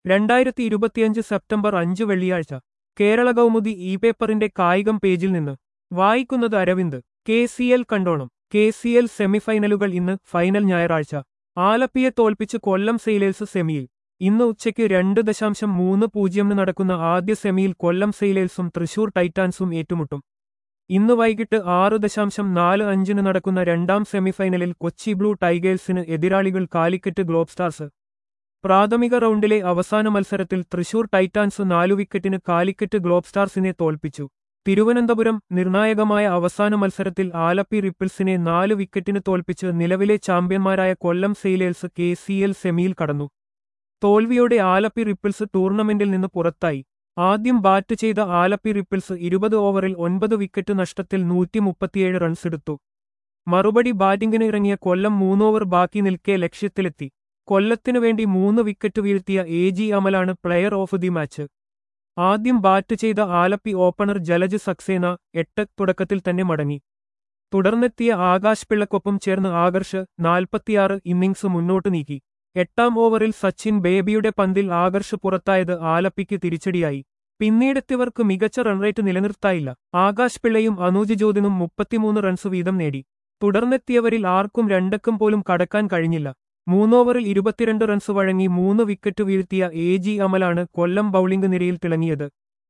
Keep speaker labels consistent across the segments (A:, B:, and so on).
A: രണ്ടായിരത്തി ഇരുപത്തിയഞ്ച് സെപ്റ്റംബർ അഞ്ച് വെള്ളിയാഴ്ച കേരള കൗമുദി ഇ പേപ്പറിന്റെ കായികം പേജിൽ നിന്ന് വായിക്കുന്നത് അരവിന്ദ് കെ സി എൽ കണ്ടോണം കെ സി എൽ സെമിഫൈനലുകൾ ഇന്ന് ഫൈനൽ ഞായറാഴ്ച ആലപ്പിയെ തോൽപ്പിച്ച് കൊല്ലം സെയിലേഴ്സ് സെമിയിൽ ഇന്ന് ഉച്ചയ്ക്ക് രണ്ട് ദശാംശം മൂന്ന് പൂജ്യമിന് നടക്കുന്ന ആദ്യ സെമിയിൽ കൊല്ലം സെയിലേഴ്സും തൃശൂർ ടൈറ്റാൻസും ഏറ്റുമുട്ടും ഇന്ന് വൈകിട്ട് ആറ് ദശാംശം നാല് അഞ്ചിന് നടക്കുന്ന രണ്ടാം സെമിഫൈനലിൽ കൊച്ചി ബ്ലൂ ടൈഗേഴ്സിന് എതിരാളികൾ കാലിക്കറ്റ് ഗ്ലോബ് സ്റ്റാർസ് പ്രാഥമിക റൗണ്ടിലെ അവസാന മത്സരത്തിൽ തൃശൂർ ടൈറ്റാൻസ് നാലു വിക്കറ്റിന് കാലിക്കറ്റ് ഗ്ലോബ് സ്റ്റാർസിനെ തോൽപ്പിച്ചു തിരുവനന്തപുരം നിർണായകമായ അവസാന മത്സരത്തിൽ ആലപ്പി റിപ്പിൾസിനെ നാല് വിക്കറ്റിന് തോൽപ്പിച്ച് നിലവിലെ ചാമ്പ്യന്മാരായ Kollam Sailors K C L സെമിയിൽ കടന്നു തോൽവിയോടെ ആലപ്പി റിപ്പിൾസ് ടൂർണമെന്റിൽ നിന്ന് പുറത്തായി ആദ്യം ബാറ്റ് ചെയ്ത ആലപ്പി റിപ്പിൾസ് ഇരുപത് ഓവറിൽ ഒൻപത് വിക്കറ്റ് നഷ്ടത്തിൽ നൂറ്റി മുപ്പത്തിയേഴ് റൺസെടുത്തു മറുപടി ബാറ്റിംഗിന് ഇറങ്ങിയ കൊല്ലം മൂന്നോവർ ബാക്കി നിൽക്കെ ലക്ഷ്യത്തിലെത്തി കൊല്ലത്തിനു വേണ്ടി മൂന്ന് വിക്കറ്റ് വീഴ്ത്തിയ എ ജി അമലാണ് പ്ലെയർ ഓഫ് ദി മാച്ച് ആദ്യം ബാറ്റ് ചെയ്ത ആലപ്പി ഓപ്പണർ ജലജ് സക്സേന എട്ട് തുടക്കത്തിൽ തന്നെ മടങ്ങി തുടർന്നെത്തിയ ആകാശ് പിള്ളക്കൊപ്പം ചേർന്ന് ആകർഷ് നാൽപ്പത്തിയാറ് ഇന്നിംഗ്സ് മുന്നോട്ട് നീക്കി എട്ടാം ഓവറിൽ സച്ചിൻ ബേബിയുടെ പന്തിൽ ആകർഷ് പുറത്തായത് ആലപ്പിക്ക് തിരിച്ചടിയായി പിന്നീടെത്തിയവർക്ക് മികച്ച റൺറേറ്റ് നിലനിർത്തായില്ല ആകാശ് പിള്ളയും അനൂജ് ജ്യോതിനും മുപ്പത്തിമൂന്ന് റൺസ് വീതം നേടി തുടർന്നെത്തിയവരിൽ ആർക്കും രണ്ടക്കം പോലും കടക്കാൻ കഴിഞ്ഞില്ല മൂന്നോവറിൽ ഇരുപത്തിരണ്ട് റൺസ് വഴങ്ങി മൂന്ന് വിക്കറ്റ് വീഴ്ത്തിയ എ ജി അമലാണ് കൊല്ലം ബൌളിംഗ് നിരയിൽ തിളങ്ങിയത്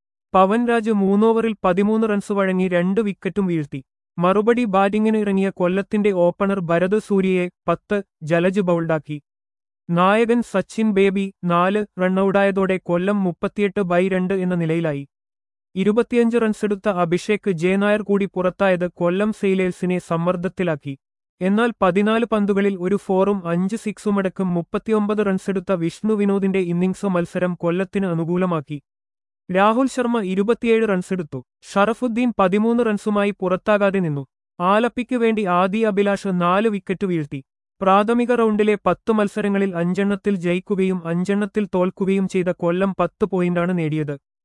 A: പവൻ രാജ് മൂന്നോവറിൽ പതിമൂന്ന് റൺസ് വഴങ്ങി രണ്ട് വിക്കറ്റും വീഴ്ത്തി മറുപടി ബാറ്റിംഗിന് ഇറങ്ങിയ കൊല്ലത്തിന്റെ ഓപ്പണർ ഭരത് സൂര്യയെ പത്ത് ജലജ് ബൗൾഡാക്കി നായകൻ സച്ചിൻ ബേബി നാല് റണ്ണൌട്ടായതോടെ കൊല്ലം മുപ്പത്തിയെട്ട് ബൈ രണ്ട് എന്ന നിലയിലായി ഇരുപത്തിയഞ്ച് റൺസെടുത്ത അഭിഷേക് ജയനായർ കൂടി പുറത്തായത് കൊല്ലം സെയിലേഴ്സിനെ സമ്മർദ്ദത്തിലാക്കി എന്നാൽ പതിനാല് പന്തുകളിൽ ഒരു ഫോറും അഞ്ച് സിക്സുമടക്കം മുപ്പത്തിയൊമ്പത് റൺസെടുത്ത വിഷ്ണു വിനോദിന്റെ ഇന്നിംഗ്സ് മത്സരം കൊല്ലത്തിന് അനുകൂലമാക്കി രാഹുൽ ശർമ്മ ഇരുപത്തിയേഴ് റൺസെടുത്തു ഷറഫുദ്ദീൻ പതിമൂന്ന് റൺസുമായി പുറത്താകാതെ നിന്നു ആലപ്പിക്ക് വേണ്ടി ആദി അഭിലാഷ് നാല് വിക്കറ്റ് വീഴ്ത്തി പ്രാഥമിക റൗണ്ടിലെ പത്ത് മത്സരങ്ങളിൽ അഞ്ചെണ്ണത്തിൽ ജയിക്കുകയും അഞ്ചെണ്ണത്തിൽ തോൽക്കുകയും ചെയ്ത കൊല്ലം പത്ത് പോയിന്റാണ് നേടിയത്